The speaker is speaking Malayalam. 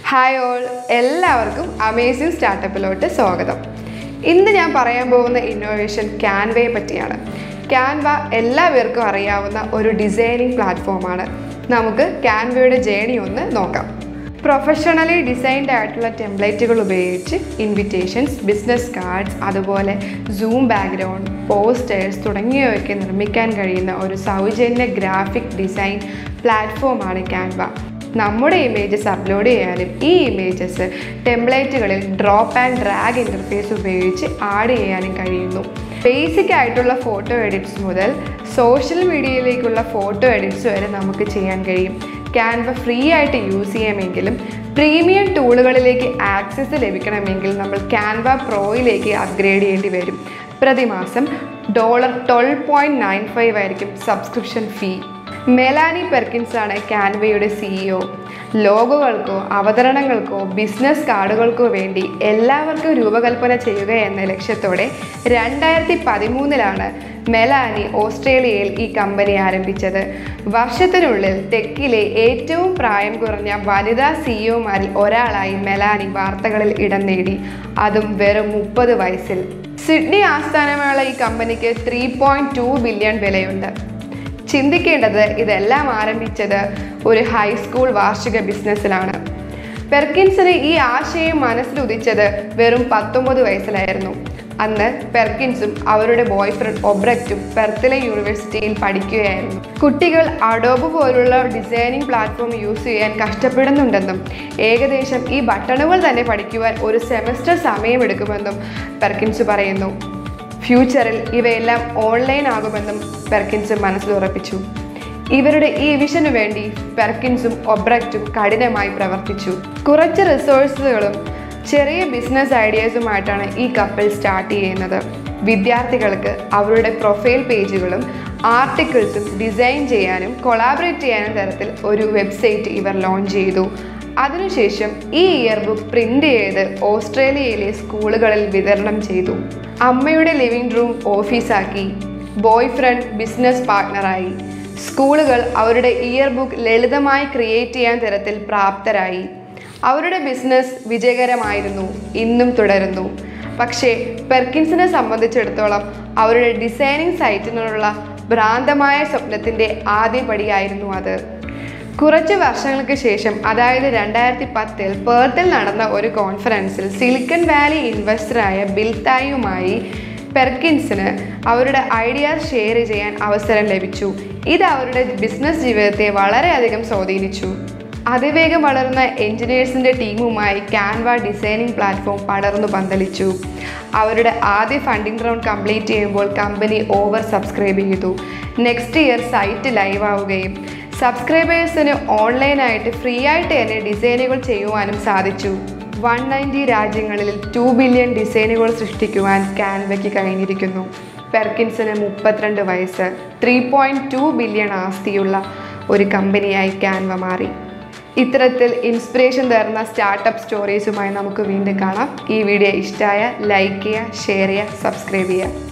ഹായ് ഓൾ എല്ലാവർക്കും അമേസിങ് സ്റ്റാർട്ടപ്പിലോട്ട് സ്വാഗതം ഇന്ന് ഞാൻ പറയാൻ പോകുന്ന ഇന്നോവേഷൻ ക്യാൻവയെ പറ്റിയാണ് ക്യാൻവ എല്ലാവർക്കും അറിയാവുന്ന ഒരു ഡിസൈനിങ് പ്ലാറ്റ്ഫോമാണ് നമുക്ക് ക്യാൻവയുടെ ജേണി ഒന്ന് നോക്കാം പ്രൊഫഷണലി ഡിസൈൻഡ് ആയിട്ടുള്ള ടെംപ്ലേറ്റുകൾ ഉപയോഗിച്ച് ഇൻവിറ്റേഷൻസ് ബിസിനസ് കാർഡ്സ് അതുപോലെ സൂം ബാക്ക്ഗ്രൗണ്ട് പോസ്റ്റേഴ്സ് തുടങ്ങിയവയൊക്കെ നിർമ്മിക്കാൻ കഴിയുന്ന ഒരു സൗജന്യ ഗ്രാഫിക് ഡിസൈൻ പ്ലാറ്റ്ഫോമാണ് ക്യാൻവ നമ്മുടെ ഇമേജസ് അപ്ലോഡ് ചെയ്യാനും ഈ ഇമേജസ് ടെംപ്ലേറ്റുകളിൽ ഡ്രോപ്പ് ആൻഡ് ഡ്രാഗ് ഇൻ്റർഫേസ് ഉപയോഗിച്ച് ആഡ് ചെയ്യാനും കഴിയുന്നു ബേസിക് ആയിട്ടുള്ള ഫോട്ടോ എഡിറ്റ്സ് മുതൽ സോഷ്യൽ മീഡിയയിലേക്കുള്ള ഫോട്ടോ എഡിറ്റ്സ് വരെ നമുക്ക് ചെയ്യാൻ കഴിയും ക്യാൻവ ഫ്രീ ആയിട്ട് യൂസ് ചെയ്യാമെങ്കിലും പ്രീമിയം ടൂളുകളിലേക്ക് ആക്സസ് ലഭിക്കണമെങ്കിൽ നമ്മൾ ക്യാൻവ പ്രോയിലേക്ക് അപ്ഗ്രേഡ് ചെയ്യേണ്ടി വരും പ്രതിമാസം dollar twelve point nine five ആയിരിക്കും സബ്സ്ക്രിപ്ഷൻ ഫീ മെലാനി പെർക്കിൻസ് ആണ് ക്യാൻവയുടെ സിഇഒ ലോഗോകൾക്കോ അവതരണങ്ങൾക്കോ ബിസിനസ് കാർഡുകൾക്കോ വേണ്ടി എല്ലാവർക്കും രൂപകൽപ്പന ചെയ്യുക എന്ന ലക്ഷ്യത്തോടെ രണ്ടായിരത്തി പതിമൂന്നിലാണ് മെലാനി ഓസ്ട്രേലിയയിൽ ഈ കമ്പനി ആരംഭിച്ചത് വർഷത്തിനുള്ളിൽ തെക്കിലെ ഏറ്റവും പ്രായം കുറഞ്ഞ വനിതാ സിഇഒമാരിൽ ഒരാളായി മെലാനി വാർത്തകളിൽ ഇടം നേടി അതും വെറും മുപ്പത് വയസ്സിൽ സിഡ്നി ആസ്ഥാനമുള്ള ഈ കമ്പനിക്ക് ത്രീ പോയിൻറ്റ് ടു ബില്യൺ വിലയുണ്ട് ചിന്തിക്കേണ്ടത് ഇതെല്ലാം ആരംഭിച്ചത് ഒരു ഹൈസ്കൂൾ വാർഷിക ബിസിനസ്സിലാണ് പെർക്കിൻസിന് ഈ ആശയം മനസ്സിലുദിച്ചത് വെറും പത്തൊമ്പത് വയസ്സിലായിരുന്നു അന്ന് പെർക്കിൻസും അവരുടെ ബോയ് ഫ്രണ്ട് ഒബ്രക്റ്റും പെർത്തിലെ യൂണിവേഴ്സിറ്റിയിൽ പഠിക്കുകയായിരുന്നു കുട്ടികൾ അഡോബ് പോലുള്ള ഡിസൈനിങ് പ്ലാറ്റ്ഫോം യൂസ് ചെയ്യാൻ കഷ്ടപ്പെടുന്നുണ്ടെന്നും ഏകദേശം ഈ ബട്ടണുകൾ തന്നെ പഠിക്കുവാൻ ഒരു സെമസ്റ്റർ സമയമെടുക്കുമെന്നും പെർക്കിൻസ് പറയുന്നു ഫ്യൂച്ചറിൽ ഇവയെല്ലാം ഓൺലൈൻ ആകുമെന്നും പെർക്കിൻസ് മനസ്സിൽ ഉറപ്പിച്ചു ഇവരുടെ ഈ വിഷനു വേണ്ടി പെർക്കിൻസും ഒബ്രക്റ്റും കഠിനമായി പ്രവർത്തിച്ചു കുറച്ച് റിസോഴ്സുകളും ചെറിയ ബിസിനസ് ഐഡിയാസുമായിട്ടാണ് ഈ കപ്പിൾ സ്റ്റാർട്ട് ചെയ്യുന്നത് വിദ്യാർത്ഥികൾക്ക് അവരുടെ പ്രൊഫൈൽ പേജുകളും ആർട്ടിക്കിൾസും ഡിസൈൻ ചെയ്യാനും കൊളാബറേറ്റ് ചെയ്യാനും തരത്തിൽ ഒരു വെബ്സൈറ്റ് ഇവർ ലോഞ്ച് ചെയ്തു അതിനുശേഷം ഈ ഇയർ ബുക്ക് പ്രിന്റ് ചെയ്ത് ഓസ്ട്രേലിയയിലെ സ്കൂളുകളിൽ വിതരണം ചെയ്തു അമ്മയുടെ ലിവിംഗ് റൂം ഓഫീസാക്കി ബോയ് ഫ്രണ്ട് ബിസിനസ് പാർട്ട്ണറായി സ്കൂളുകൾ അവരുടെ ഇയർ ബുക്ക് ലളിതമായി ക്രിയേറ്റ് ചെയ്യാൻ തരത്തിൽ പ്രാപ്തരായി അവരുടെ ബിസിനസ് വിജയകരമായിരുന്നു ഇന്നും തുടരുന്നു പക്ഷേ പെർക്കിൻസിനെ സംബന്ധിച്ചിടത്തോളം അവരുടെ ഡിസൈനിങ് സൈറ്റിനുള്ള ഭ്രാന്തമായ സ്വപ്നത്തിൻ്റെ ആദ്യപടിയായിരുന്നു അത് കുറച്ച് വർഷങ്ങൾക്ക് ശേഷം അതായത് രണ്ടായിരത്തി പത്തിൽ പേർത്തിൽ നടന്ന ഒരു കോൺഫറൻസിൽ സിലിക്കൺ വാലി ഇൻവെസ്റ്ററായ ബിൽത്തായുമായി പെർക്കിൻസിന് അവരുടെ ഐഡിയാസ് ഷെയർ ചെയ്യാൻ അവസരം ലഭിച്ചു ഇത് അവരുടെ ബിസിനസ് ജീവിതത്തെ വളരെയധികം സ്വാധീനിച്ചു അതിവേഗം വളർന്ന എഞ്ചിനീയേഴ്സിൻ്റെ ടീമുമായി ക്യാൻവ ഡിസൈനിങ് പ്ലാറ്റ്ഫോം പടർന്നു പന്തലിച്ചു അവരുടെ ആദ്യ ഫണ്ടിംഗ് റൗണ്ട് കംപ്ലീറ്റ് ചെയ്യുമ്പോൾ കമ്പനി ഓവർ സബ്സ്ക്രൈബ് ചെയ്തു നെക്സ്റ്റ് ഇയർ സൈറ്റ് ലൈവ് ആവുകയും സബ്സ്ക്രൈബേഴ്സിന് ഓൺലൈനായിട്ട് ഫ്രീ ആയിട്ട് തന്നെ ഡിസൈനുകൾ ചെയ്യുവാനും സാധിച്ചു വൺ നയൻറ്റി രാജ്യങ്ങളിൽ ടു ബില്യൺ ഡിസൈനുകൾ സൃഷ്ടിക്കുവാൻ ക്യാൻവയ്ക്ക് കഴിഞ്ഞിരിക്കുന്നു പെർക്കിൻസിന് മുപ്പത്തിരണ്ട് വയസ്സ് ത്രീ പോയിൻറ്റ് ടു ബില്യൺ ആസ്തിയുള്ള ഒരു കമ്പനിയായി ക്യാൻവ മാറി ഇത്തരത്തിൽ ഇൻസ്പിറേഷൻ തരുന്ന സ്റ്റാർട്ടപ്പ് സ്റ്റോറീസുമായി നമുക്ക് വീണ്ടും കാണാം ഈ വീഡിയോ ഇഷ്ടമായ ലൈക്ക് ചെയ്യുക ഷെയർ ചെയ്യുക സബ്സ്ക്രൈബ് ചെയ്യുക